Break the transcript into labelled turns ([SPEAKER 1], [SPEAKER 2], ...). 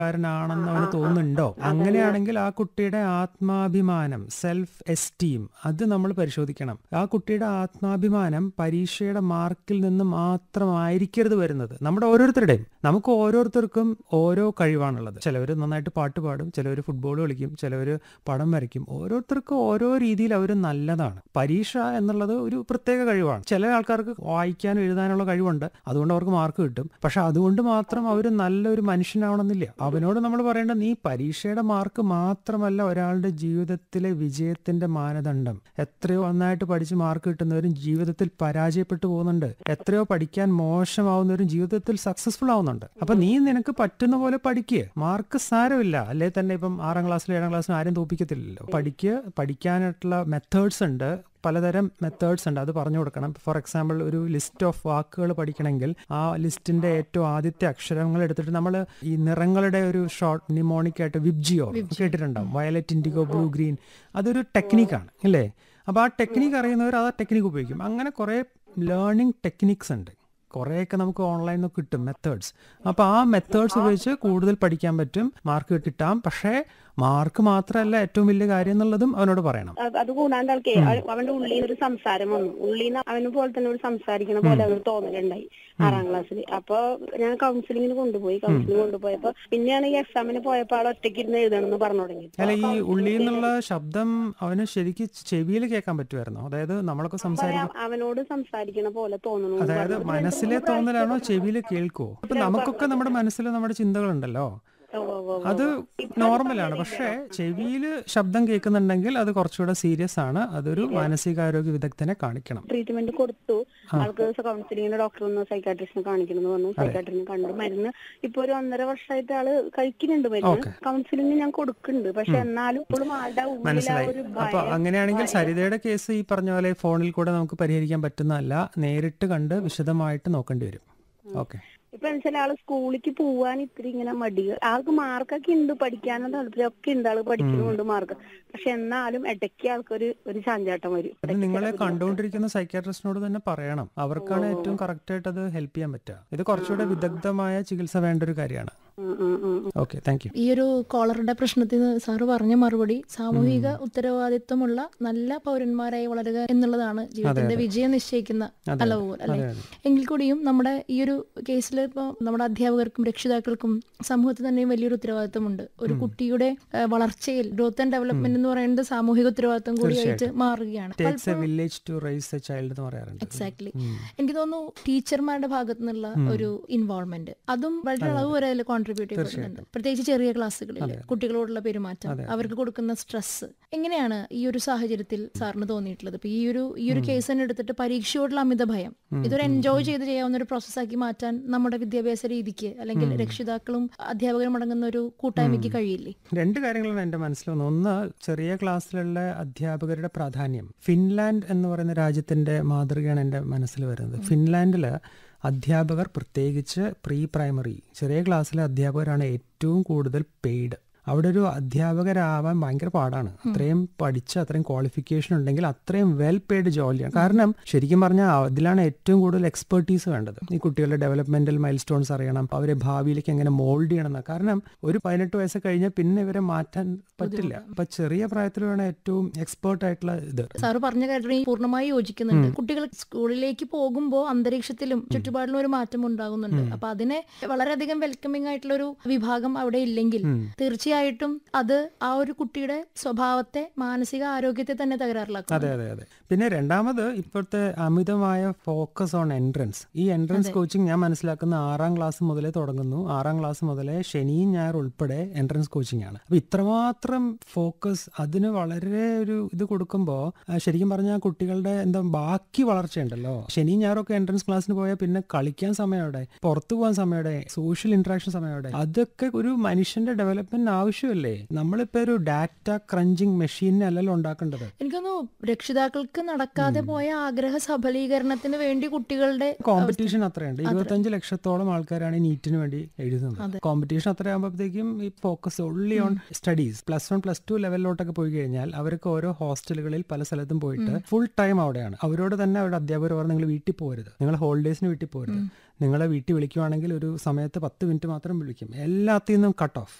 [SPEAKER 1] കാരനാണെന്ന് അവന് തോന്നുന്നുണ്ടോ അങ്ങനെയാണെങ്കിൽ ആ കുട്ടിയുടെ ആത്മാഭിമാനം സെൽഫ് എസ്റ്റീം അത് നമ്മൾ പരിശോധിക്കണം ആ കുട്ടിയുടെ ആത്മാഭിമാനം പരീക്ഷയുടെ മാർക്കിൽ നിന്ന് മാത്രമായിരിക്കരുത് വരുന്നത് നമ്മുടെ ഓരോരുത്തരുടെയും നമുക്ക് ഓരോരുത്തർക്കും ഓരോ കഴിവാണുള്ളത് ചിലവർ നന്നായിട്ട് പാട്ട് പാടും ചിലവർ ഫുട്ബോൾ കളിക്കും ചിലവർ പടം വരയ്ക്കും ഓരോരുത്തർക്കും ഓരോ രീതിയിൽ അവർ നല്ലതാണ് പരീക്ഷ എന്നുള്ളത് ഒരു പ്രത്യേക കഴിവാണ് ചില ആൾക്കാർക്ക് വായിക്കാനും എഴുതാനുള്ള കഴിവുണ്ട് അതുകൊണ്ട് അവർക്ക് മാർക്ക് കിട്ടും പക്ഷെ അതുകൊണ്ട് മാത്രം അവർ നല്ലൊരു മനുഷ്യനാവണമെന്നില്ല അവനോട് നമ്മൾ പറയേണ്ടത് നീ പരീക്ഷയുടെ മാർക്ക് മാത്രമല്ല ഒരാളുടെ ജീവിതത്തിലെ വിജയത്തിന്റെ മാനദണ്ഡം എത്രയോ നന്നായിട്ട് പഠിച്ച് മാർക്ക് കിട്ടുന്നവരും ജീവിതത്തിൽ പരാജയപ്പെട്ടു പോകുന്നുണ്ട് എത്രയോ പഠിക്കാൻ മോശമാവുന്നവരും ജീവിതത്തിൽ സക്സസ്ഫുൾ ആവുന്നുണ്ട് അപ്പൊ നീ നിനക്ക് പറ്റുന്ന പോലെ പഠിക്കുക മാർക്ക് സാരമില്ല അല്ലെ തന്നെ ഇപ്പം ആറാം ക്ലാസ്സിലും ഏഴാം ക്ലാസ്സിലും ആരും തോപ്പിക്കത്തില്ലല്ലോ പഠിക്കുക പഠിക്കാനായിട്ടുള്ള മെത്തേഡ്സ് ഉണ്ട് പലതരം മെത്തേഡ്സ് ഉണ്ട് അത് പറഞ്ഞു കൊടുക്കണം ഫോർ എക്സാമ്പിൾ ഒരു ലിസ്റ്റ് ഓഫ് വാക്കുകൾ പഠിക്കണമെങ്കിൽ ആ ലിസ്റ്റിന്റെ ഏറ്റവും ആദ്യത്തെ അക്ഷരങ്ങൾ എടുത്തിട്ട് നമ്മൾ ഈ നിറങ്ങളുടെ ഒരു ഷോർട്ട് നിമോണിക് ആയിട്ട് വിബ്ജിയോ കേട്ടിട്ടുണ്ടാവും വയലറ്റ് ഇൻഡിഗോ ബ്ലൂ ഗ്രീൻ അതൊരു ടെക്നിക്കാണ് അല്ലേ അപ്പോൾ ആ ടെക്നിക്ക് അറിയുന്നവർ ആ ടെക്നിക്ക് ഉപയോഗിക്കും അങ്ങനെ കുറേ ലേണിംഗ് ടെക്നിക്സ് ഉണ്ട് കുറേയൊക്കെ നമുക്ക് ഓൺലൈനിൽ നിന്ന് കിട്ടും മെത്തേഡ്സ് അപ്പോൾ ആ മെത്തേഡ്സ് ഉപയോഗിച്ച് കൂടുതൽ പഠിക്കാൻ പറ്റും മാർക്ക് കിട്ടാം പക്ഷേ മാർക്ക് മാത്രമല്ല ഏറ്റവും വലിയ കാര്യം എന്നുള്ളതും അവനോട് പറയണം
[SPEAKER 2] അത് അത് കൂടാണ്ട് ആൾക്കേ അവ- അവന്റെ ഉള്ളിൽ നിന്ന് ഒരു സംസാരം വന്നു ഉള്ളിൽ നിന്ന് അവന് പോലെ തന്നെ ഒരു സംസാരിക്കണ പോലെ അവന് തോന്നലുണ്ടായി ആറാം ക്ലാസ്സിൽ അപ്പൊ ഞാൻ കൗൺസിലിങ്ങിന് കൊണ്ടുപോയി കൗൺസിലിംഗ് കൊണ്ടുപോയപ്പോ പിന്നെയാണ് ഈ എക്സാമിന് പോയപ്പോ ആൾ ഒറ്റയ്ക്ക് ഇരുന്ന് എഴുതണമെന്ന് പറഞ്ഞു തുടങ്ങി
[SPEAKER 1] അല്ല ഈ ഉള്ളിൽ നിന്നുള്ള ശബ്ദം അവന് ശരിക്ക് ചെവിയിൽ കേൾക്കാൻ പറ്റുമായിരുന്നോ അതായത് നമ്മളൊക്കെ സംസാരിക്കും
[SPEAKER 2] അവനോട് സംസാരിക്കണ പോലെ തോന്നുന്നു എന്ന്
[SPEAKER 1] അതായത്
[SPEAKER 2] പറഞ്ഞു.
[SPEAKER 1] മനസ്സിലെ തോന്നലാണോ ചെവിയിൽ കേൾക്കുവോ ഇപ്പൊ നമുക്കൊക്കെ നമ്മുടെ മനസ്സിൽ നമ്മുടെ ചിന്തകളുണ്ടല്ലോ
[SPEAKER 2] ഓ, ഓ, ഓ, ഓ.
[SPEAKER 1] അത് നോർമലാണ് പക്ഷേ ചെവിയിൽ ശബ്ദം കേൾക്കുന്നുണ്ടെങ്കിൽ അത് കുറച്ചുകൂടെ സീരിയസ് ആണ് അതൊരു മാനസികാരോഗ്യ വിദഗ്ധനെ കാണിക്കണം
[SPEAKER 2] ട്രീറ്റ്മെന്റ് കൊടുത്തു ആൾക്ക് കൗൺസിലിങ്ങിന് ഡോക്ടർ ഒന്ന് സൈക്കാട്രിസ്റ്റിനെ കാണിക്കണം എന്ന് പറഞ്ഞു സൈക്കാട്രിസ്റ്റിനെ കണ്ടു മരുന്ന് ഇപ്പൊ ഒരു ഒന്നര വർഷമായിട്ട് ആള് കഴിക്കുന്നുണ്ട് മരുന്ന് കൗൺസിലിംഗ് ഞാൻ കൊടുക്കുന്നുണ്ട് പക്ഷെ എന്നാലും ഇപ്പോഴും ആളുടെ ഉള്ളിൽ ആ
[SPEAKER 1] മനസ്സിലായി
[SPEAKER 2] ഒരു
[SPEAKER 1] അപ്പൊ
[SPEAKER 2] ഭയം
[SPEAKER 1] അങ്ങനെയാണെങ്കിൽ സരിതയുടെ കേസ് ഈ പറഞ്ഞ പോലെ ഫോണിൽ കൂടെ നമുക്ക് പരിഹരിക്കാൻ പറ്റുന്നതല്ല നേരിട്ട് കണ്ട് വിശദമായിട്ട് നോക്കേണ്ടി വരും ഓക്കെ
[SPEAKER 2] ഇപ്പൊ വെച്ചാൽ ആള് സ്കൂളിലേക്ക് പോവാൻ ഇത്തിരി ഇങ്ങനെ മടി ആൾക്ക് മാർക്കൊക്കെ ഉണ്ട് പഠിക്കാനും താല്പര്യം ഒക്കെ ഉണ്ട് ആള് പഠിക്കുന്നുണ്ട് മാർക്ക് പക്ഷെ എന്നാലും ഇടയ്ക്ക് ആൾക്കൊരു ഒരു ചാഞ്ചാട്ടം വരും
[SPEAKER 1] അത് നിങ്ങളെ കണ്ടുകൊണ്ടിരിക്കുന്ന സൈക്കാട്രിസ്റ്റിനോട് തന്നെ പറയണം അവർക്കാണ് ഏറ്റവും കറക്റ്റ് ആയിട്ട് അത് ഹെൽപ്പ് ചെയ്യാൻ പറ്റുക ഇത് കുറച്ചുകൂടെ വിദഗ്ധമായ ചികിത്സ വേണ്ട ഒരു കാര്യമാണ്
[SPEAKER 2] ഉം, ഉം, ഉം.
[SPEAKER 1] ഓക്കെ താങ്ക് യു
[SPEAKER 3] ഈ ഒരു കോളറുടെ പ്രശ്നത്തിന് സാറ് പറഞ്ഞ മറുപടി സാമൂഹിക ഉത്തരവാദിത്വമുള്ള നല്ല പൗരന്മാരായി വളരുക എന്നുള്ളതാണ് ജീവിതത്തിന്റെ വിജയം നിശ്ചയിക്കുന്ന അളവുകൾ അല്ലെ എങ്കിൽ കൂടിയും നമ്മുടെ ഈ ഒരു കേസിൽ ഇപ്പോൾ നമ്മുടെ അധ്യാപകർക്കും രക്ഷിതാക്കൾക്കും സമൂഹത്തിൽ തന്നെയും വലിയൊരു ഉത്തരവാദിത്വമുണ്ട് ഒരു കുട്ടിയുടെ ഏഹ്, വളർച്ചയിൽ ഗ്രോത്ത് ആൻഡ് ഡെവലപ്മെന്റ് എന്ന് പറയുന്നത് സാമൂഹിക ഉത്തരവാദിത്വം കൂടിയായിട്ട് മാറുകയാണ്
[SPEAKER 1] takes a village to raise a child എന്ന് പറയാറുണ്ട്
[SPEAKER 3] എക്സാക്ട്ലി എനിക്ക് തോന്നുന്നു ടീച്ചർമാരുടെ ഭാഗത്തു നിന്നുള്ള ഒരു ഇൻവോൾവ്മെന്റ് അതും വളരെ അളവ് വരെ അതിൽ കോൺട്രിബ്യൂട്ട് ചെയ്യപ്പെടുന്നുണ്ട് പ്രത്യേകിച്ച് ചെറിയ ക്ലാസ്സുകളിൽ കുട്ടികളോടുള്ള പെരുമാറ്റം അവർക്ക് കൊടുക്കുന്ന സ്ട്രെസ് എങ്ങനെയാണ് ഈ ഒരു സാഹചര്യത്തിൽ സാറിന് തോന്നിയിട്ടുള്ളത് ഇപ്പൊ ഈ ഒരു ഈ ഒരു കേസ് തന്നെ എടുത്തിട്ട് പരീക്ഷയോടുള്ള അമിത ഭയം ഇതൊരു എൻജോയ് ചെയ്ത് ചെയ്യാവുന്ന ഒരു പ്രോസസ്സാക്കി മാറ്റാൻ നമ്മുടെ വിദ്യാഭ്യാസ രീതിക്ക് അല്ലെങ്കിൽ രക്ഷിതാക്കളും അധ്യാപകരും അടങ്ങുന്ന ഒരു കൂട്ടായ്മയ്ക്ക് കഴിയില്ലേ
[SPEAKER 1] രണ്ട് കാര്യങ്ങളാണ് എൻ്റെ മനസ്സിൽ വന്നത് ഒന്ന് ചെറിയ ക്ലാസ്സിലുള്ള അധ്യാപകരുടെ പ്രാധാന്യം ഫിൻലാൻഡ് എന്ന് പറയുന്ന രാജ്യത്തിൻ്റെ മാതൃകയാണ് എൻ്റെ മനസ്സിൽ വരുന്നത് ഫിൻലാൻഡിൽ അധ്യാപകർ പ്രത്യേകിച്ച് പ്രീ പ്രൈമറി ചെറിയ ക്ലാസ്സിലെ അധ്യാപകരാണ് ഏറ്റവും കൂടുതൽ പെയ്ഡ് അവിടെ ഒരു അധ്യാപകരാവാൻ ഭയങ്കര പാടാണ് അത്രയും പഠിച്ച് അത്രയും ക്വാളിഫിക്കേഷൻ ഉണ്ടെങ്കിൽ അത്രയും വെൽ പെയ്ഡ് ജോലിയാണ് കാരണം ശരിക്കും പറഞ്ഞാൽ അതിലാണ് ഏറ്റവും കൂടുതൽ എക്സ്പെർട്ടീസ് വേണ്ടത് ഈ കുട്ടികളുടെ ഡെവലപ്മെന്റൽ മൈൽ സ്റ്റോൺസ് അറിയണം അവരെ ഭാവിയിലേക്ക് എങ്ങനെ മോൾഡ് ചെയ്യണം എന്ന് കാരണം ഒരു പതിനെട്ട് വയസ്സ് കഴിഞ്ഞാൽ പിന്നെ ഇവരെ മാറ്റാൻ പറ്റില്ല അപ്പൊ ചെറിയ പ്രായത്തിൽ വേണം ഏറ്റവും എക്സ്പേർട്ട് ആയിട്ടുള്ള ഇത്
[SPEAKER 3] സാറ് പറഞ്ഞ കാര്യം പൂർണ്ണമായി യോജിക്കുന്നുണ്ട് കുട്ടികൾ സ്കൂളിലേക്ക് പോകുമ്പോൾ അന്തരീക്ഷത്തിലും ചുറ്റുപാടിലും ഒരു മാറ്റം ഉണ്ടാകുന്നുണ്ട് അപ്പൊ അതിനെ വളരെയധികം വെൽക്കമിംഗ് ആയിട്ടുള്ള ഒരു വിഭാഗം അവിടെ ഇല്ലെങ്കിൽ തീർച്ചയായിട്ടും അത് ആ ഒരു കുട്ടിയുടെ സ്വഭാവത്തെ മാനസിക ആരോഗ്യത്തെ തന്നെ തകരാറിലാക്കും
[SPEAKER 1] അതെ അതെ അതെ പിന്നെ രണ്ടാമത് ഇപ്പോഴത്തെ അമിതമായ ഫോക്കസ് ഓൺ എൻട്രൻസ് ഈ എൻട്രൻസ് കോച്ചിങ് ഞാൻ മനസ്സിലാക്കുന്ന ആറാം ക്ലാസ് മുതലേ തുടങ്ങുന്നു ആറാം ക്ലാസ് മുതലേ ശനിയും ഞായർ ഉൾപ്പെടെ എൻട്രൻസ് കോച്ചിങ് ആണ് അപ്പൊ ഇത്രമാത്രം ഫോക്കസ് അതിന് വളരെ ഒരു ഇത് കൊടുക്കുമ്പോൾ ശരിക്കും പറഞ്ഞാൽ കുട്ടികളുടെ എന്താ ബാക്കി വളർച്ചയുണ്ടല്ലോ ശനിയും ഞായറൊക്കെ എൻട്രൻസ് ക്ലാസ്സിന് പോയാൽ പിന്നെ കളിക്കാൻ സമയവിടെ പുറത്തു പോകാൻ സമയവിടെ സോഷ്യൽ ഇന്ററാക്ഷൻ സമയവിടെ അതൊക്കെ ഒരു മനുഷ്യന്റെ ഡെവലപ്മെന്റ് ആ ആവശ്യമല്ലേ നമ്മളിപ്പോ ഒരു ഡാറ്റ ക്രഞ്ചിങ് മെഷീനെ അല്ലല്ലോ ഉണ്ടാക്കേണ്ടത്
[SPEAKER 3] എനിക്കൊന്നു രക്ഷിതാക്കൾക്ക് നടക്കാതെ പോയ ആഗ്രഹ സബലീകരണത്തിന് വേണ്ടി കുട്ടികളുടെ
[SPEAKER 1] കോമ്പറ്റീഷൻ അത്രയുണ്ട് ഇരുപത്തഞ്ച് ലക്ഷത്തോളം ആൾക്കാരാണ് ഈ നീറ്റിന് വേണ്ടി എഴുതുന്നത് കോമ്പറ്റീഷൻ അത്രയാകുമ്പോഴത്തേക്കും ഈ focus only on studies plus one plus two ലെവലിലോട്ടൊക്കെ പോയി കഴിഞ്ഞാൽ അവർക്ക് ഓരോ ഹോസ്റ്റലുകളിൽ പല സ്ഥലത്തും പോയിട്ട് ഫുൾ ടൈം അവിടെയാണ് അവരോട് തന്നെ അവരുടെ അധ്യാപകർ പറഞ്ഞു നിങ്ങൾ വീട്ടിൽ പോകരുത് നിങ്ങൾ ഹോളിഡേസിന് വീട്ടിൽ പോകരുത് നിങ്ങളെ വീട്ടിൽ വിളിക്കുവാണെങ്കിൽ ഒരു സമയത്ത് പത്ത് മിനിറ്റ് മാത്രം വിളിക്കും എല്ലാത്തിൽ നിന്നും കട്ട് ഓഫ്